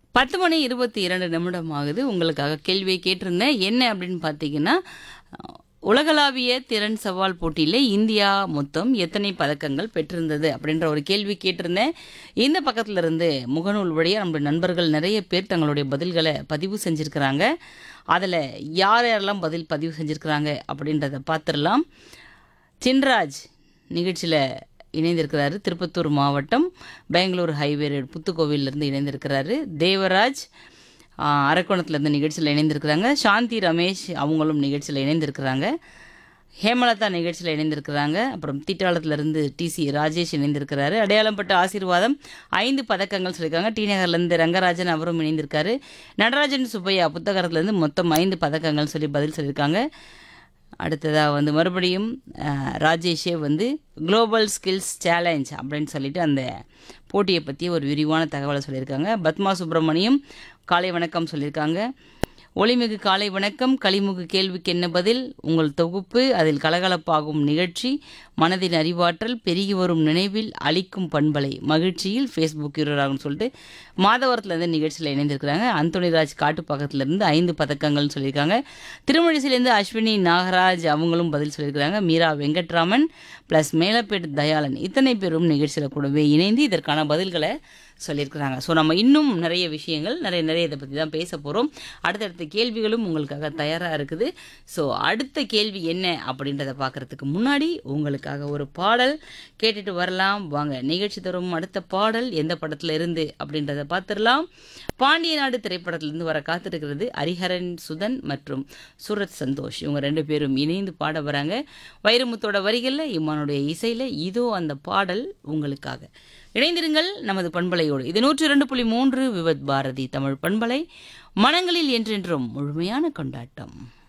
பத்து மணி இருபத்தி இரண்டு நிமிடம் ஆகுது உங்களுக்காக கேள்வியை கேட்டிருந்தேன் என்ன அப்படின்னு பார்த்தீங்கன்னா அஹ், உலகளாவிய திறன் சவால் போட்டியில் இந்தியா மொத்தம் எத்தனை பதக்கங்கள் பெற்றிருந்தது அப்படின்ற ஒரு கேள்வி கேட்டிருந்தேன் இந்த பக்கத்துல இருந்து முகநூல் வழியாக நம்முடைய நண்பர்கள் நிறைய பேர் தங்களுடைய பதில்களை பதிவு செஞ்சுருக்கிறாங்க அதில் யார் யாரெல்லாம் பதில் பதிவு செஞ்சுருக்கிறாங்க அப்படின்றத பார்த்துடலாம் சின்ராஜ் நிகழ்ச்சியில் இணைந்திருக்கிறாரு திருப்பத்தூர் மாவட்டம் பெங்களூர் ஹைவே ரோடு புத்துக்கோவிலிருந்து இணைந்திருக்கிறாரு தேவராஜ் ஆஹ், அரக்கோணத்துலேருந்து நிகழ்ச்சியில் இணைந்திருக்கிறாங்க சாந்தி ரமேஷ் அவங்களும் நிகழ்ச்சியில் இணைந்திருக்கிறாங்க ஹேமலதா நிகழ்ச்சியில் இணைந்திருக்கிறாங்க அப்புறம் தீட்டாளத்துலேருந்து டிசி ராஜேஷ் இணைந்திருக்கிறாரு அடையாளம்பட்ட ஆசீர்வாதம் ஐந்து பதக்கங்கள் சொல்லியிருக்காங்க டி நகர்லேருந்து ரங்கராஜன் அவரும் இணைந்திருக்காரு நடராஜன் சுப்பையா புத்தகத்துலேருந்து மொத்தம் ஐந்து பதக்கங்கள் சொல்லி பதில் சொல்லியிருக்காங்க அடுத்ததாக வந்து மறுபடியும் அஹ், ராஜேஷே வந்து குளோபல் ஸ்கில்ஸ் சேலஞ்ச் அப்படின்னு சொல்லிட்டு அந்த போட்டியை பற்றி ஒரு விரிவான தகவலை சொல்லியிருக்காங்க பத்மா சுப்பிரமணியம் காலை வணக்கம் சொல்லியிருக்காங்க ஒளிமிகு காலை வணக்கம் களிமுகு கேள்விக்கு என்ன பதில் உங்கள் தொகுப்பு அதில் கலகலப்பாகும் நிகழ்ச்சி மனதின் அறிவாற்றல் பெருகி வரும் நினைவில் அளிக்கும் பண்பலை மகிழ்ச்சியில் ஃபேஸ்புக் யூரராகும் சொல்லிட்டு மாதவரத்துலேருந்து நிகழ்ச்சியில் இணைந்திருக்கிறாங்க அந்தோனிராஜ் காட்டு பக்கத்துலேருந்து ஐந்து பதக்கங்கள்னு சொல்லியிருக்காங்க திருமழிசிலேருந்து அஸ்வினி நாகராஜ் அவங்களும் பதில் சொல்லியிருக்கிறாங்க மீரா வெங்கட்ராமன் ப்ளஸ் மேலப்பேட்டு தயாளன் இத்தனை பேரும் நிகழ்ச்சியில் கூடவே இணைந்து இதற்கான பதில்களை சொல்லியிருக்கிறாங்க ஸோ நம்ம இன்னும் நிறைய விஷயங்கள் நிறைய நிறைய இதை பற்றி தான் பேச போகிறோம் அடுத்தடுத்த கேள்விகளும் உங்களுக்காக தயாராக இருக்குது ஸோ அடுத்த கேள்வி என்ன அப்படின்றத பார்க்கறதுக்கு முன்னாடி உங்களுக்காக ஒரு பாடல் கேட்டுட்டு வரலாம் வாங்க நிகழ்ச்சி தரும் அடுத்த பாடல் எந்த படத்துல இருந்து அப்படின்றத பார்த்துடலாம் பாண்டிய நாடு திரைப்படத்திலிருந்து வர காத்திருக்கிறது ஹரிஹரன் சுதன் மற்றும் சூரத் சந்தோஷ் இவங்க ரெண்டு பேரும் இணைந்து பாட வராங்க வைரமுத்தோட வரிகளில் இம்மானுடைய இசையில் இதோ அந்த பாடல் உங்களுக்காக இணைந்திருங்கள் நமது பண்பலையோடு இது நூற்றி இரண்டு புள்ளி மூன்று விவத் பாரதி தமிழ் பண்பலை மனங்களில் என்றென்றும் முழுமையான கொண்டாட்டம்